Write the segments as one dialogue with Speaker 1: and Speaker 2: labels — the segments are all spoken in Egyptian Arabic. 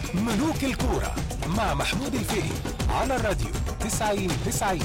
Speaker 1: ملوك الكورة مع محمود الفقي على الراديو 90 90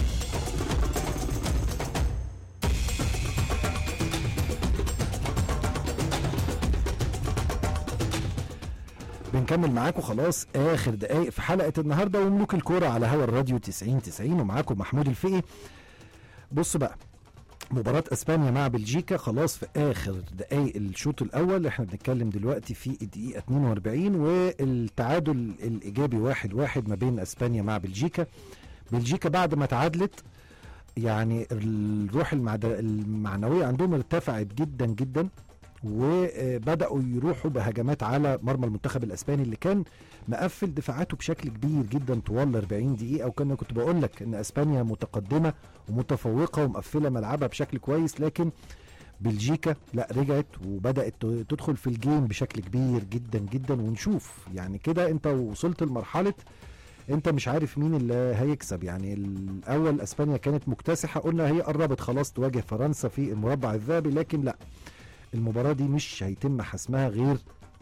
Speaker 2: بنكمل معاكم خلاص اخر دقايق في حلقه النهارده وملوك الكوره على هوا الراديو 90 90 ومعاكم محمود الفقي بص بقى مباراة اسبانيا مع بلجيكا خلاص في اخر دقايق الشوط الاول احنا بنتكلم دلوقتي في الدقيقة 42 والتعادل الايجابي واحد واحد ما بين اسبانيا مع بلجيكا بلجيكا بعد ما تعادلت يعني الروح المعد- المعنوية عندهم ارتفعت جدا جدا وبداوا يروحوا بهجمات على مرمى المنتخب الاسباني اللي كان مقفل دفاعاته بشكل كبير جدا طوال 40 دقيقه وكان كنت بقول لك ان اسبانيا متقدمه ومتفوقه ومقفله ملعبها بشكل كويس لكن بلجيكا لا رجعت وبدات تدخل في الجيم بشكل كبير جدا جدا ونشوف يعني كده انت وصلت لمرحله انت مش عارف مين اللي هيكسب يعني الاول اسبانيا كانت مكتسحه قلنا هي قربت خلاص تواجه فرنسا في المربع الذهبي لكن لا المباراة دي مش هيتم حسمها غير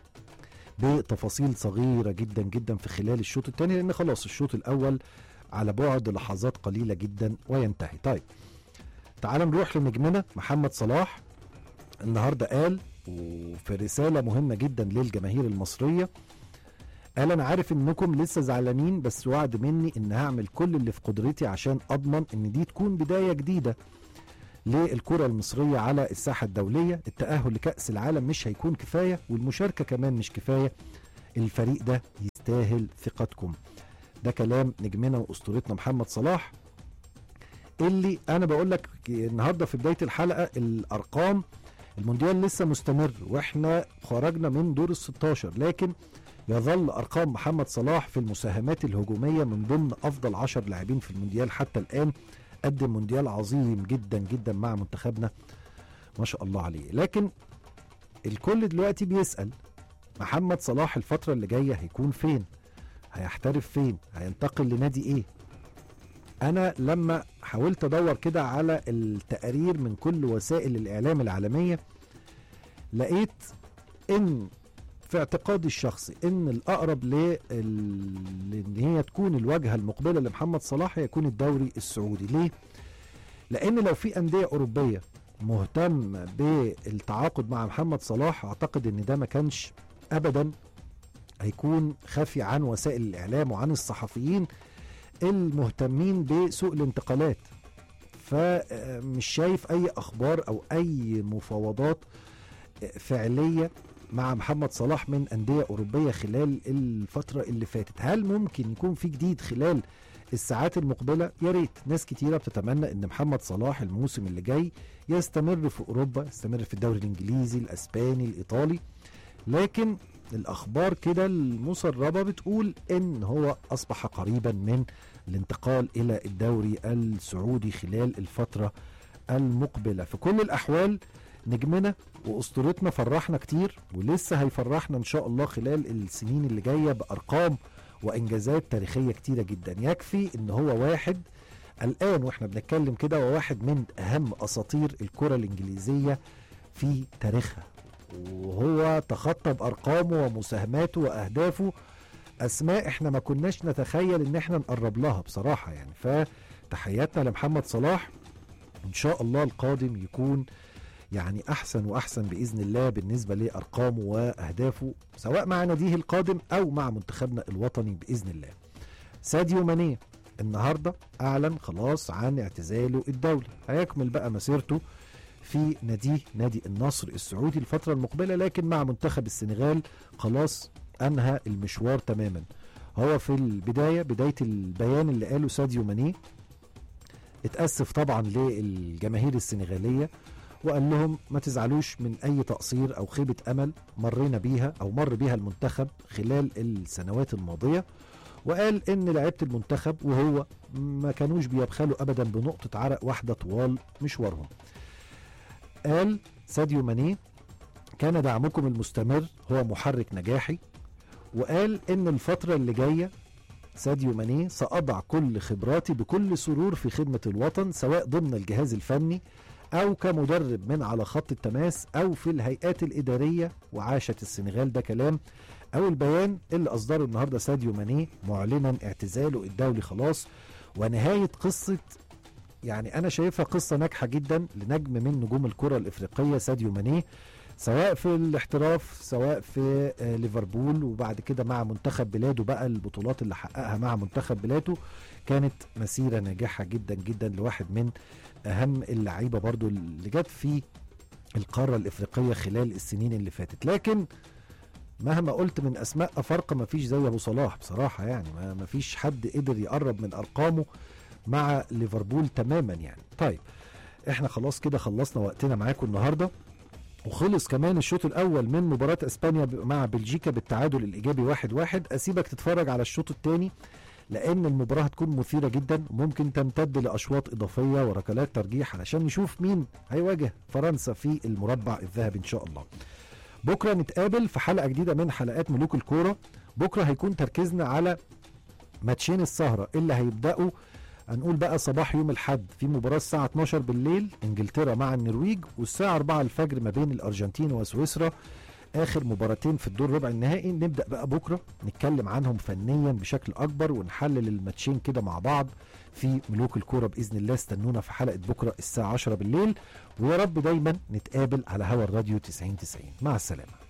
Speaker 2: بتفاصيل صغيرة جدا جدا في خلال الشوط الثاني لأن خلاص الشوط الأول على بعد لحظات قليلة جدا وينتهي طيب تعال نروح لنجمنا محمد صلاح النهاردة قال وفي رسالة مهمة جدا للجماهير المصرية قال أنا عارف إنكم لسه زعلانين بس وعد مني إن هعمل كل اللي في قدرتي عشان أضمن إن دي تكون بداية جديدة للكرة المصرية على الساحة الدولية التأهل لكأس العالم مش هيكون كفاية والمشاركة كمان مش كفاية الفريق ده يستاهل ثقتكم ده كلام نجمنا وأسطورتنا محمد صلاح اللي أنا بقول لك النهاردة في بداية الحلقة الأرقام المونديال لسه مستمر واحنا خرجنا من دور ال 16 لكن يظل ارقام محمد صلاح في المساهمات الهجوميه من ضمن افضل 10 لاعبين في المونديال حتى الان قدم مونديال عظيم جدا جدا مع منتخبنا ما شاء الله عليه لكن الكل دلوقتي بيسأل محمد صلاح الفترة اللي جاية هيكون فين هيحترف فين هينتقل لنادي ايه انا لما حاولت ادور كده على التقارير من كل وسائل الاعلام العالمية لقيت ان في اعتقادي الشخصي ان الاقرب ل ان هي تكون الواجهه المقبله لمحمد صلاح هي يكون الدوري السعودي ليه لان لو في انديه اوروبيه مهتم بالتعاقد مع محمد صلاح اعتقد ان ده ما كانش ابدا هيكون خافي عن وسائل الاعلام وعن الصحفيين المهتمين بسوق الانتقالات فمش شايف اي اخبار او اي مفاوضات فعليه مع محمد صلاح من أندية أوروبية خلال الفترة اللي فاتت هل ممكن يكون في جديد خلال الساعات المقبلة يا ريت ناس كتيرة بتتمنى ان محمد صلاح الموسم اللي جاي يستمر في اوروبا يستمر في الدوري الانجليزي الاسباني الايطالي لكن الاخبار كده المسربة بتقول ان هو اصبح قريبا من الانتقال الى الدوري السعودي خلال الفترة المقبلة في كل الاحوال نجمنا واسطورتنا فرحنا كتير ولسه هيفرحنا ان شاء الله خلال السنين اللي جايه بارقام وانجازات تاريخيه كتيره جدا يكفي ان هو واحد الان واحنا بنتكلم كده هو واحد من اهم اساطير الكره الانجليزيه في تاريخها وهو تخطى بارقامه ومساهماته واهدافه اسماء احنا ما كناش نتخيل ان احنا نقرب لها بصراحه يعني فتحياتنا لمحمد صلاح ان شاء الله القادم يكون يعني احسن واحسن باذن الله بالنسبه لارقامه واهدافه سواء مع ناديه القادم او مع منتخبنا الوطني باذن الله. ساديو ماني النهارده اعلن خلاص عن اعتزاله الدولي، هيكمل بقى مسيرته في ناديه نادي النصر السعودي الفتره المقبله لكن مع منتخب السنغال خلاص انهى المشوار تماما. هو في البدايه بدايه البيان اللي قاله ساديو ماني اتاسف طبعا للجماهير السنغاليه وقال لهم ما تزعلوش من اي تقصير او خيبه امل مرينا بيها او مر بيها المنتخب خلال السنوات الماضيه وقال ان لعيبه المنتخب وهو ما كانوش بيبخلوا ابدا بنقطه عرق واحده طوال مشوارهم. قال ساديو ماني كان دعمكم المستمر هو محرك نجاحي وقال ان الفتره اللي جايه ساديو ماني ساضع كل خبراتي بكل سرور في خدمه الوطن سواء ضمن الجهاز الفني او كمدرب من على خط التماس او في الهيئات الاداريه وعاشت السنغال ده كلام او البيان اللي اصدره النهارده ساديو ماني معلنا اعتزاله الدولي خلاص ونهايه قصه يعني انا شايفها قصه ناجحه جدا لنجم من نجوم الكره الافريقيه ساديو ماني سواء في الاحتراف سواء في آه، ليفربول وبعد كده مع منتخب بلاده بقى البطولات اللي حققها مع منتخب بلاده كانت مسيره ناجحه جدا جدا لواحد من اهم اللعيبه برضو اللي جت في القاره الافريقيه خلال السنين اللي فاتت لكن مهما قلت من اسماء افارقه ما فيش زي ابو صلاح بصراحه يعني ما ما فيش حد قدر يقرب من ارقامه مع ليفربول تماما يعني طيب احنا خلاص كده خلصنا وقتنا معاكم النهارده وخلص كمان الشوط الاول من مباراه اسبانيا ب- مع بلجيكا بالتعادل الايجابي واحد واحد اسيبك تتفرج على الشوط الثاني لان المباراه هتكون مثيره جدا وممكن تمتد لاشواط اضافيه وركلات ترجيح علشان نشوف مين هيواجه فرنسا في المربع الذهبي ان شاء الله بكره نتقابل في حلقه جديده من حلقات ملوك الكوره بكره هيكون تركيزنا على ماتشين السهره اللي هيبداوا هنقول بقى صباح يوم الحد في مباراة الساعة 12 بالليل انجلترا مع النرويج والساعة 4 الفجر ما بين الارجنتين وسويسرا اخر مباراتين في الدور ربع النهائي نبدا بقى بكره نتكلم عنهم فنيا بشكل اكبر ونحلل الماتشين كده مع بعض في ملوك الكوره باذن الله استنونا في حلقه بكره الساعه 10 بالليل ويا رب دايما نتقابل على هوا الراديو 90 90 مع السلامه